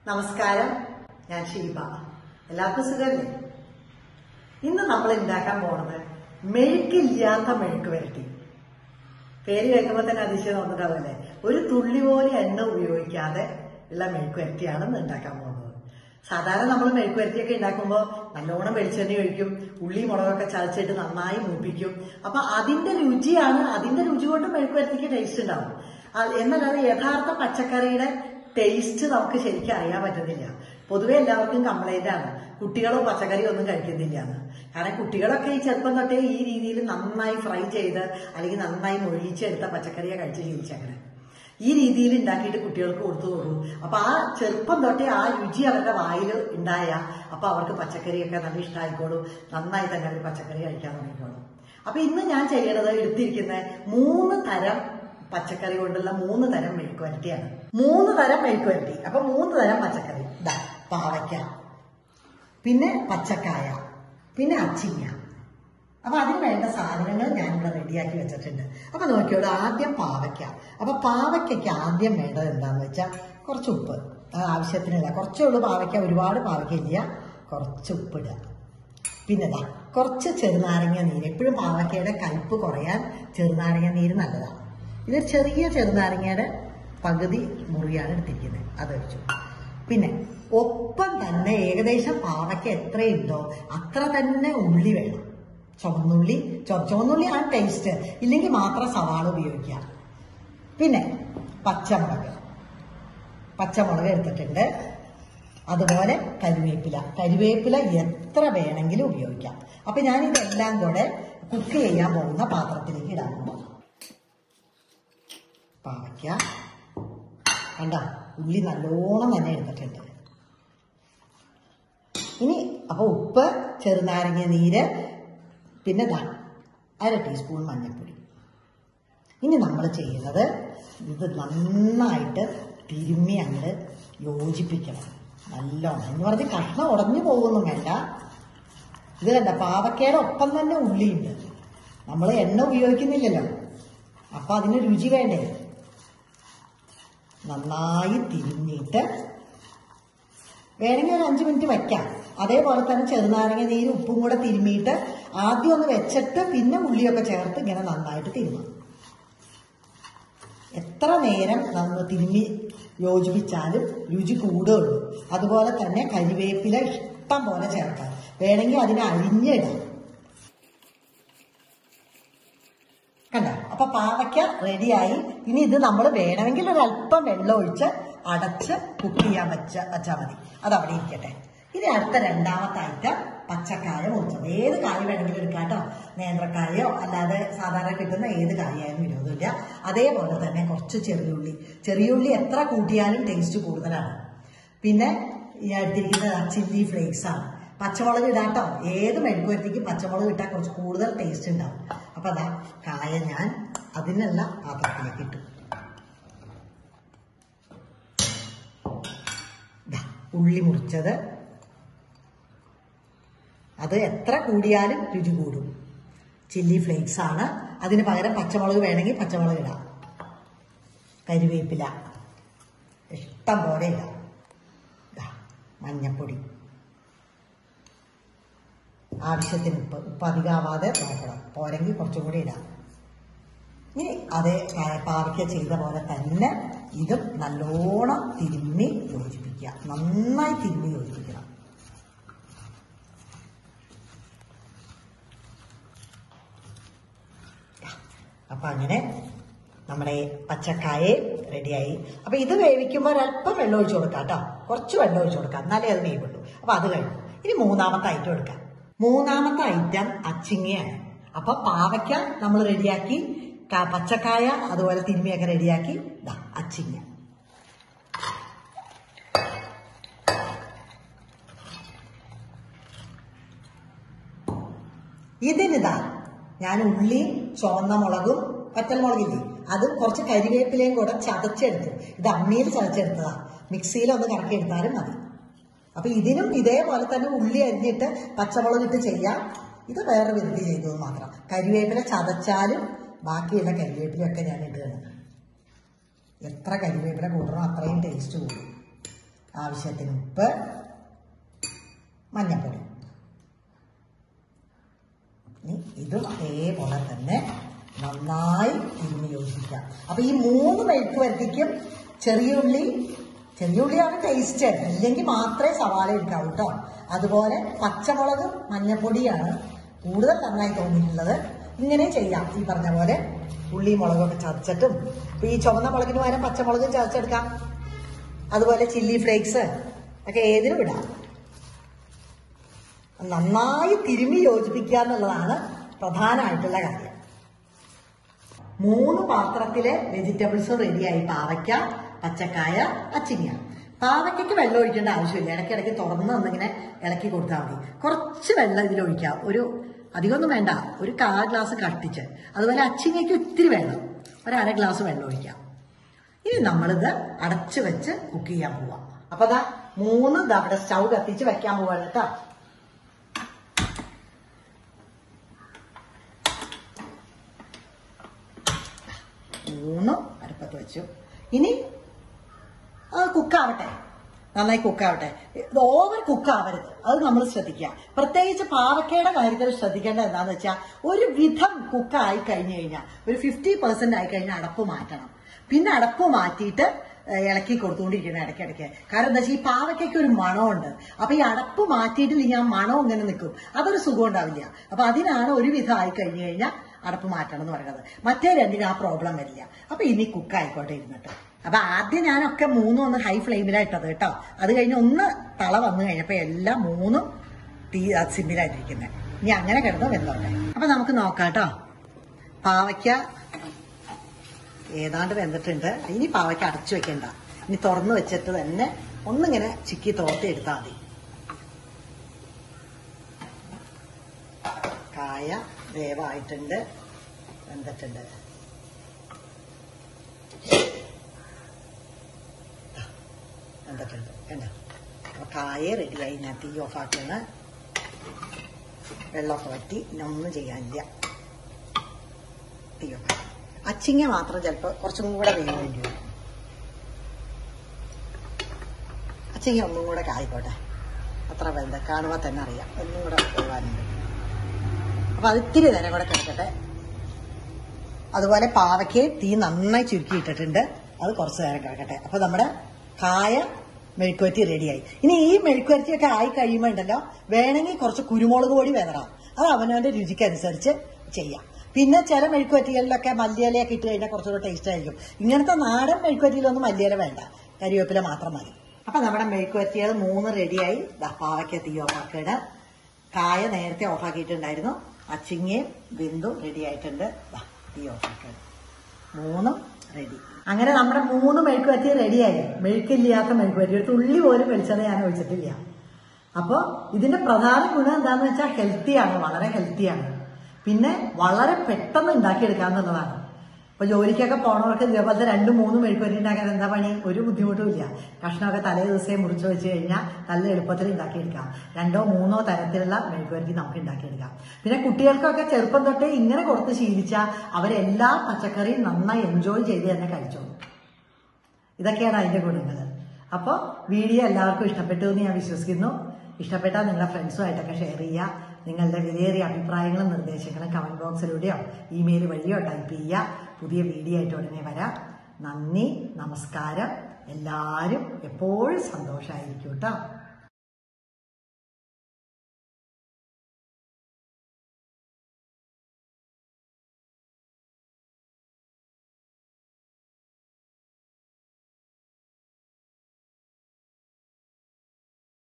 നമസ്കാരം ഞാൻ ഷീബ എല്ലാവർക്കും സുഖമല്ലേ ഇന്ന് നമ്മൾ ഉണ്ടാക്കാൻ പോണത് മെഴുക്കില്ലാത്ത മെഴുക്ക് വരട്ടി പേര് കേൾക്കുമ്പോൾ തന്നെ അതിശയം തോന്നുന്നുണ്ടാവില്ലേ ഒരു തുള്ളി പോലെ എണ്ണ ഉപയോഗിക്കാതെ ഉള്ള മെഴുക്ക് വരട്ടിയാണ് ഇന്ന് ഉണ്ടാക്കാൻ പോകുന്നത് സാധാരണ നമ്മൾ മെഴുക്ക് വരട്ടിയൊക്കെ ഉണ്ടാക്കുമ്പോൾ നല്ലോണം വെളിച്ചെണ്ണ ഒഴിക്കും ഉള്ളി മുളകൊക്കെ ചതച്ചിട്ട് നന്നായി മൂപ്പിക്കും അപ്പൊ അതിന്റെ രുചിയാണ് അതിന്റെ രുചി കൊണ്ട് മെഴുക്ക് വരട്ടിക്ക് ടേസ്റ്റ് ഉണ്ടാവും ആ- എന്നല്ലാതെ യഥാർത്ഥ പച്ചക്കറിയുടെ ടേസ്റ്റ് നമുക്ക് ശരിക്കും അറിയാൻ പറ്റുന്നില്ല പൊതുവെ എല്ലാവർക്കും കംപ്ലൈന്റ് ആണ് കുട്ടികളും പച്ചക്കറി ഒന്നും കഴിക്കുന്നില്ല എന്ന് കാരണം കുട്ടികളൊക്കെ ഈ ചെറുപ്പം തൊട്ടേ ഈ രീതിയിൽ നന്നായി ഫ്രൈ ചെയ്ത് അല്ലെങ്കിൽ നന്നായി മൊഴിച്ചെടുത്ത പച്ചക്കറിയെ കഴിച്ച് ശീലിച്ചങ്ങനെ ഈ രീതിയിൽ ഉണ്ടാക്കിയിട്ട് കുട്ടികൾക്ക് കൊടുത്തു കൊടുക്കും അപ്പൊ ആ ചെറുപ്പം തൊട്ടേ ആ രുചി അവരുടെ വായിൽ ഉണ്ടായ അപ്പൊ അവർക്ക് പച്ചക്കറിയൊക്കെ നല്ല ഇഷ്ടമായിക്കോളും നന്നായി തന്നെ അവർ പച്ചക്കറി കഴിക്കാൻ തുടങ്ങിക്കോളും അപ്പൊ ഇന്ന് ഞാൻ ചെയ്യണത് എടുത്തിരിക്കുന്ന മൂന്ന് തരം പച്ചക്കറി കൊണ്ടുള്ള മൂന്ന് തരം മെഴുക്ക് വരട്ടിയാണ് മൂന്ന് തരം മെഴുക്ക് വരട്ടി അപ്പൊ മൂന്ന് തരം പച്ചക്കറി ഇതാ പാവയ്ക്ക പിന്നെ പച്ചക്കായ പിന്നെ അച്ചിങ്ങ അപ്പൊ അതിന് വേണ്ട സാധനങ്ങൾ ഞാനിവിടെ റെഡിയാക്കി വെച്ചിട്ടുണ്ട് അപ്പൊ നോക്കിയോളൂ ആദ്യം പാവയ്ക്ക അപ്പൊ പാവയ്ക്കയ്ക്ക് ആദ്യം വേണ്ടത് എന്താന്ന് വെച്ചാൽ കുറച്ച് ഉപ്പ് അത് ആവശ്യത്തിനില്ല കുറച്ചേ ഉള്ളൂ പാവയ്ക്ക ഒരുപാട് പാവയ്ക്ക ഇല്ല കുറച്ച് ഉപ്പിടുക പിന്നെ ദാ കുറച്ച് ചെറുനാരങ്ങ നീര് എപ്പോഴും പാവയ്ക്കയുടെ കയ്പ് കുറയാൻ ചെറുനാരങ്ങ നീര് നല്ലതാണ് ഇത് ചെറിയ ചെറുനാരങ്ങയുടെ പകുതി മുറിയാണ് എടുത്തിരിക്കുന്നത് അത് വെച്ചു പിന്നെ ഒപ്പം തന്നെ ഏകദേശം പാവയ്ക്ക എത്രയുണ്ടോ അത്ര തന്നെ ഉള്ളി വേണം ചുവന്നുള്ളി ചുവ- ചുവന്നുള്ളിയാണ് ടേസ്റ്റ് ഇല്ലെങ്കിൽ മാത്രം സവാള ഉപയോഗിക്കാം പിന്നെ പച്ചമുളക് പച്ചമുളക് എടുത്തിട്ടുണ്ട് അതുപോലെ കരിവേപ്പില കരിവേപ്പില എത്ര വേണമെങ്കിലും ഉപയോഗിക്കാം അപ്പൊ ഞാൻ ഇതെല്ലാം കൂടെ കുക്ക് ചെയ്യാൻ പോകുന്ന പാത്രത്തിലേക്ക് ഇടാൻ പോകും പാവയ്ക്ക കണ്ട ഉള്ളി നല്ലോണം തന്നെ എടുത്തിട്ടുണ്ട് ഇനി അപ്പൊ ഉപ്പ് ചെറുനാരങ്ങ നീര് പിന്നെ ദാ അര ടീസ്പൂൺ മഞ്ഞൾപ്പൊടി ഇനി നമ്മൾ ചെയ്യുന്നത് ഇത് നന്നായിട്ട് തിരുമ്മി അങ്ങോട്ട് യോജിപ്പിക്കണം നല്ലോണം എന്ന് പറഞ്ഞ് കഷ്ണം ഉടഞ്ഞു പോകുന്നു വേണ്ട ഇത് കണ്ട പാവക്കയുടെ ഒപ്പം തന്നെ ഉള്ളിയുണ്ട് നമ്മൾ എണ്ണ ഉപയോഗിക്കുന്നില്ലല്ലോ അപ്പൊ അതിന് രുചി വേണ്ടേ നന്നായി തിരുമ്മിയിട്ട് വേണമെങ്കിൽ ഒരു അഞ്ച് മിനിറ്റ് വെക്കാം അതേപോലെ തന്നെ ചെറുനാരങ്ങ നീര് ഉപ്പും കൂടെ തിരുമ്മിയിട്ട് ആദ്യം ഒന്ന് വെച്ചിട്ട് പിന്നെ ഉള്ളിയൊക്കെ ചേർത്ത് ഇങ്ങനെ നന്നായിട്ട് തിരുമാം എത്ര നേരം നമ്മൾ തിരുമ്മി യോജിപ്പിച്ചാലും രുചി കൂടുകയുള്ളൂ അതുപോലെ തന്നെ കരിവേപ്പില ഇഷ്ടം പോലെ ചേർക്കാം വേണമെങ്കിൽ അതിനെ അരിഞ്ഞിടാം കണ്ട അപ്പൊ പാവയ്ക്ക റെഡിയായി ഇനി ഇത് നമ്മൾ വേണമെങ്കിൽ ഒരു അല്പം വെള്ളം ഒഴിച്ച് അടച്ച് കുക്ക് ചെയ്യാൻ വെച്ച വെച്ചാൽ മതി അത് അവിടെ ഇരിക്കട്ടെ ഇനി അടുത്ത രണ്ടാമത്തെ ഐറ്റം പച്ചക്കായ മുറിച്ചത് ഏത് കായ വേണമെങ്കിലും എടുക്കാം കേട്ടോ നേന്ത്രക്കായോ അല്ലാതെ സാധാരണ കിട്ടുന്ന ഏത് കായായാലും വിരോധമില്ല അതേപോലെ തന്നെ കുറച്ച് ചെറിയുള്ളി ചെറിയുള്ളി എത്ര കൂട്ടിയാലും ടേസ്റ്റ് കൂടുതലാണ് പിന്നെ ഈ എടുത്തിരിക്കുന്നത് ചില്ലി ഫ്ലേക്സ് ആണ് പച്ചമുളക് ഇടാട്ടോ ഏത് മെഴുക്കുവരട്ടിക്ക് പച്ചമുളക് ഇട്ടാൽ കുറച്ച് കൂടുതൽ ടേസ്റ്റ് ഉണ്ടാവും അപ്പൊ അതാ കായ ഞാൻ അതിനുള്ള പാത്രത്തിലേക്ക് ഇട്ടു ദാ, ഉള്ളി മുറിച്ചത് അത് എത്ര കൂടിയാലും രുചി കൂടും ചില്ലി ഫ്ലേക്സ് ആണ് അതിന് പകരം പച്ചമുളക് വേണമെങ്കിൽ പച്ചമുളക് ഇടാം കരിവേപ്പില ഇഷ്ടം പോലെ ഇടാം ദാ, മഞ്ഞപ്പൊടി ആവശ്യത്തിന് ഉപ്പ് ഉപ്പ് അധികമാവാതെ നോക്കണം പോരെങ്കിൽ കുറച്ചും കൂടി ഇടാം ഇനി അതേ കാ- പാവയ്ക്ക ചെയ്ത പോലെ തന്നെ ഇതും നല്ലോണം തിരുമ്മി യോജിപ്പിക്കുക നന്നായി തിരുമ്മി യോജിപ്പിക്കണം അപ്പൊ അങ്ങനെ നമ്മുടെ പച്ചക്കായ റെഡിയായി അപ്പൊ ഇത് വേവിക്കുമ്പോൾ ഒരല്പം വെള്ളം ഒഴിച്ചു കൊടുക്കാം കേട്ടോ കുറച്ച് വെള്ളം ഒഴിച്ചു കൊടുക്കാം എന്നാലേ അത് വേവുള്ളൂ അപ്പൊ അത് കഴിഞ്ഞു ഇനി മൂന്നാമത്തെ ഐറ്റം എടുക്കാം മൂന്നാമത്തെ ഐറ്റം അച്ചിങ്ങയാണ് അപ്പൊ പാവയ്ക്ക നമ്മൾ റെഡിയാക്കി ക- പച്ചക്കായ അതുപോലെ തിരുമ്മിയൊക്കെ റെഡിയാക്കി ദാ അച്ചിങ്ങ ഇതിനിതാ ഞാൻ ഉള്ളിയും ചുവന്ന മുളകും പച്ചമുളകില്ലേ അതും കുറച്ച് കരിവേപ്പിലയും കൂടെ ചതച്ചെടുത്തു ഇത് അമ്മിയിൽ ചതച്ചെടുത്തതാ മിക്സിയിൽ ഒന്ന് കറക്കി എടുത്താലും മതി അപ്പൊ ഇതിനും ഇതേപോലെ തന്നെ ഉള്ളി അരിഞ്ഞിട്ട് പച്ചമുളക് ഇട്ട് ചെയ്യാം ഇത് വേറെ വിധി ചെയ്തത് മാത്രം കരിവേപ്പില ചതച്ചാലും ബാക്കിയുള്ള കരിവേപ്പിലയൊക്കെ ഞാൻ ഇടുകയാണ് എത്ര കരിവേപ്പില കൂട്ടണോ അത്രയും ടേസ്റ്റ് കൂടും ആവശ്യത്തിന് ഉപ്പ് മഞ്ഞൾപ്പൊടി ഇനി ഇതും അതേപോലെ തന്നെ നന്നായി തിരിഞ്ഞ് യോജിക്കാം അപ്പൊ ഈ മൂന്ന് മെഴുക്ക് വരട്ടിക്കും ചെറിയ ഉള്ളി ചെറിയ ഉള്ളിയാണ് ടേസ്റ്റ് ഇല്ലെങ്കിൽ മാത്രമേ സവാള എടുക്കാവൂ കേട്ടോ അതുപോലെ പച്ചമുളകും മഞ്ഞൾപ്പൊടിയാണ് കൂടുതൽ നന്നായി തോന്നിയിട്ടുള്ളത് ഇങ്ങനെ ചെയ്യാം ഈ പറഞ്ഞ പോലെ ഉള്ളി മുളകൊക്കെ ചതച്ചിട്ടും ഇപ്പൊ ഈ ചുവന്ന മുളകിന് പകരം പച്ചമുളകും ചതച്ചെടുക്കാം അതുപോലെ ചില്ലി ഫ്ലേക്സ് ഒക്കെ ഏതിനും ഇടാം നന്നായി തിരുമി യോജിപ്പിക്കുക എന്നുള്ളതാണ് പ്രധാനമായിട്ടുള്ള കാര്യം മൂന്ന് പാത്രത്തിലെ വെജിറ്റബിൾസും റെഡിയായി പാവയ്ക്ക പച്ചക്കായ അച്ചിങ്ങ പാവയ്ക്കയ്ക്ക് വെള്ളം ഒഴിക്കേണ്ട ആവശ്യമില്ല ഇടയ്ക്കിടയ്ക്ക് തുറന്ന് ഒന്നിങ്ങനെ ഇളക്കി കൊടുത്താൽ മതി കുറച്ച് വെള്ളം ഇതിൽ ഒഴിക്കാം ഒരു അധികമൊന്നും വേണ്ട ഒരു കാ ഗ്ലാസ് കട്ടിച്ച് അതുപോലെ അച്ചിങ്ങയ്ക്ക് ഒത്തിരി വേണം ഒരു അര ഗ്ലാസ് വെള്ളം ഒഴിക്കാം ഇനി നമ്മളിത് അടച്ചു വെച്ച് കുക്ക് ചെയ്യാൻ പോവാം അപ്പൊ ദാ മൂന്ന് ദാ ഇവിടെ സ്റ്റൗ കത്തിച്ച് വെക്കാൻ പോവാണ് കേട്ടോ മൂന്ന് അടുപ്പത്ത് വെച്ചു ഇനി കുക്കാവട്ടെ നന്നായി കുക്കാവട്ടെ ഇത് ഓവർ കുക്കാവരുത് അത് നമ്മൾ ശ്രദ്ധിക്കുക പ്രത്യേകിച്ച് പാവക്കയുടെ കാര്യത്തിൽ ശ്രദ്ധിക്കേണ്ടത് എന്താണെന്ന് വെച്ചാൽ ഒരു വിധം കുക്കായി കഴിഞ്ഞു കഴിഞ്ഞാൽ ഒരു ഫിഫ്റ്റി പെർസെന്റ് ആയി കഴിഞ്ഞാൽ അടപ്പ് മാറ്റണം പിന്നെ അടപ്പ് മാറ്റിയിട്ട് ഏഹ്, ഇളക്കി കൊടുത്തുകൊണ്ടിരിക്കണം ഇടയ്ക്കിടയ്ക്ക് കാരണം എന്താ വെച്ചാൽ ഈ പാവയ്ക്കൊക്കെ ഒരു മണമുണ്ട് അപ്പൊ ഈ അടപ്പ് മാറ്റിയിട്ടില്ലെങ്കിൽ ആ മണം ഇങ്ങനെ നിൽക്കും അതൊരു സുഖം ഉണ്ടാവില്ല അപ്പൊ അതിനാണ് ഒരു വിധം ആയി കഴിഞ്ഞു കഴിഞ്ഞാൽ അടപ്പ് മാറ്റണം എന്ന് പറയുന്നത് മറ്റേ രണ്ടിനും ആ പ്രോബ്ലം വരില്ല അപ്പൊ ഇനി കുക്ക് ആയിക്കോട്ടെ ഇരുന്നിട്ട് അപ്പൊ ആദ്യം ഞാനൊക്കെ മൂന്നും ഒന്ന് ഹൈ ഫ്ലെയിമിലായിട്ടത് കേട്ടോ അത് കഴിഞ്ഞ് ഒന്ന് തള വന്നു കഴിഞ്ഞപ്പോ എല്ലാം മൂന്നും തീ സിമ്മിലായിട്ടിരിക്കുന്നത് ഇനി അങ്ങനെ കിടന്ന് വെന്തോട്ടെ അപ്പൊ നമുക്ക് നോക്കാം കേട്ടോ പാവയ്ക്ക ഏതാണ്ട് വെന്തിട്ടുണ്ട് ഇനി പാവയ്ക്ക അടച്ചു വെക്കണ്ട ഇനി തുറന്നു വെച്ചിട്ട് തന്നെ ഒന്നിങ്ങനെ ചിക്കി തോർത്തി എടുത്താൽ മതി കായ വേവായിട്ടുണ്ട് വെന്തിട്ടുണ്ട് ദാ, വെന്തിട്ടുണ്ട് കണ്ടോ അപ്പൊ കായ റെഡിയായി ഞാൻ തീ ഓഫാക്കുന്ന വെള്ളമൊക്കെ വറ്റി ഇനി ഒന്നും ചെയ്യാനില്ല തീ ഓഫാക്കി അച്ചിങ്ങ മാത്രം ചിലപ്പോൾ കുറച്ചും കൂടെ വേഗം വേണ്ടി വരും അച്ചിങ്ങ ഒന്നും കൂടെ കായിക്കോട്ടെ അത്ര വെന്ത കാണുമ്പോൾ തന്നെ അറിയാം ഒന്നും കൂടെ വേവാനുണ്ട് അപ്പൊ അത് ഇത്തിരി നേരം കൂടെ കിടക്കട്ടെ അതുപോലെ പാവയ്ക്കയും തീ നന്നായി ചുരുക്കിയിട്ടിട്ടുണ്ട് അത് കുറച്ച് നേരം കിടക്കട്ടെ അപ്പൊ നമ്മുടെ കായ മെഴുക്കുവരട്ടി റെഡിയായി ഇനി ഈ മെഴുക്കുവരട്ടിയൊക്കെ ആയി കഴിയുമ്പോൾ ഉണ്ടല്ലോ വേണമെങ്കിൽ കുറച്ച് കുരുമുളക് പൊടി വേണം അത് അവനവന്റെ രുചിക്കനുസരിച്ച് ചെയ്യാം പിന്നെ ചില മെഴുക്കുവരട്ടികളിലൊക്കെ മല്ലിയിലയൊക്കെ ഇട്ട് കഴിഞ്ഞാൽ കുറച്ചുകൂടെ ടേസ്റ്റ് ആയിരിക്കും ഇങ്ങനത്തെ നാടൻ മെഴുക്കുവരട്ടിയിലൊന്നും മല്ലിയില വേണ്ട കരിവേപ്പില മാത്രം മതി അപ്പൊ നമ്മുടെ മെഴുക്കുവരട്ടികൾ മൂന്ന് റെഡിയായി ദാ പാവയ്ക്ക തീ ഓഫാക്കിയിട്ട് കായ നേരത്തെ ഓഫാക്കിയിട്ടുണ്ടായിരുന്നു അച്ചിങ്ങയും ബിന്ദു റെഡി ആയിട്ടുണ്ട് ദാ തീ ഓഫാക്കിയത് മൂന്നും റെഡി അങ്ങനെ നമ്മുടെ മൂന്ന് മെഴുക്ക് പറ്റി റെഡിയായി മെഴുക്കില്ലാത്ത മെഴുക്ക് പറ്റി ഒരു തുള്ളി പോലും വെളിച്ചെണ്ണ ഞാൻ ഒഴിച്ചിട്ടില്ല അപ്പോൾ ഇതിന്റെ പ്രധാന ഗുണം എന്താന്ന് വെച്ചാൽ ഹെൽത്തിയാണ് വളരെ ഹെൽത്തിയാണ് പിന്നെ വളരെ പെട്ടെന്ന് ഉണ്ടാക്കിയെടുക്കാന്നുള്ളതാണ് ഇപ്പൊ ജോലിക്കൊക്കെ പോണവർക്ക് ഇതേപോലത്തെ രണ്ടും മൂന്നും മെഴുക്കുവരട്ടി ഉണ്ടാക്കാൻ എന്താ പണി ഒരു ബുദ്ധിമുട്ടും ഇല്ല കഷ്ണമൊക്കെ തലേ ദിവസമേ മുറിച്ച് വെച്ച് കഴിഞ്ഞാൽ നല്ല എളുപ്പത്തിൽ ഉണ്ടാക്കിയെടുക്കാം രണ്ടോ മൂന്നോ തരത്തിലുള്ള മെഴുക്കുവരട്ടി നമുക്ക് ഉണ്ടാക്കിയെടുക്കാം പിന്നെ കുട്ടികൾക്കൊക്കെ ചെറുപ്പം തൊട്ടേ ഇങ്ങനെ കൊടുത്ത് ശീലിച്ചാൽ അവരെല്ലാ പച്ചക്കറിയും നന്നായി എൻജോയ് ചെയ്ത് തന്നെ കഴിച്ചോളും ഇതൊക്കെയാണ് അതിന്റെ ഗുണങ്ങൾ അപ്പോൾ വീഡിയോ എല്ലാവർക്കും ഇഷ്ടപ്പെട്ടു എന്ന് ഞാൻ വിശ്വസിക്കുന്നു ഇഷ്ടപ്പെട്ടാൽ നിങ്ങളുടെ ഫ്രണ്ട്സുമായിട്ടൊക്കെ ഷെയർ ചെയ്യുക നിങ്ങളുടെ വിലയേറിയ അഭിപ്രായങ്ങളും നിർദ്ദേശങ്ങളും കമന്റ് ബോക്സിലൂടെയോ ഇമെയിൽ വഴിയോ ടൈപ്പ് ചെയ്യുക പുതിയ വീഡിയോ ആയിട്ട് ഉടനെ വരാം നന്ദി നമസ്കാരം എല്ലാവരും എപ്പോഴും സന്തോഷമായിരിക്കും കേട്ടോ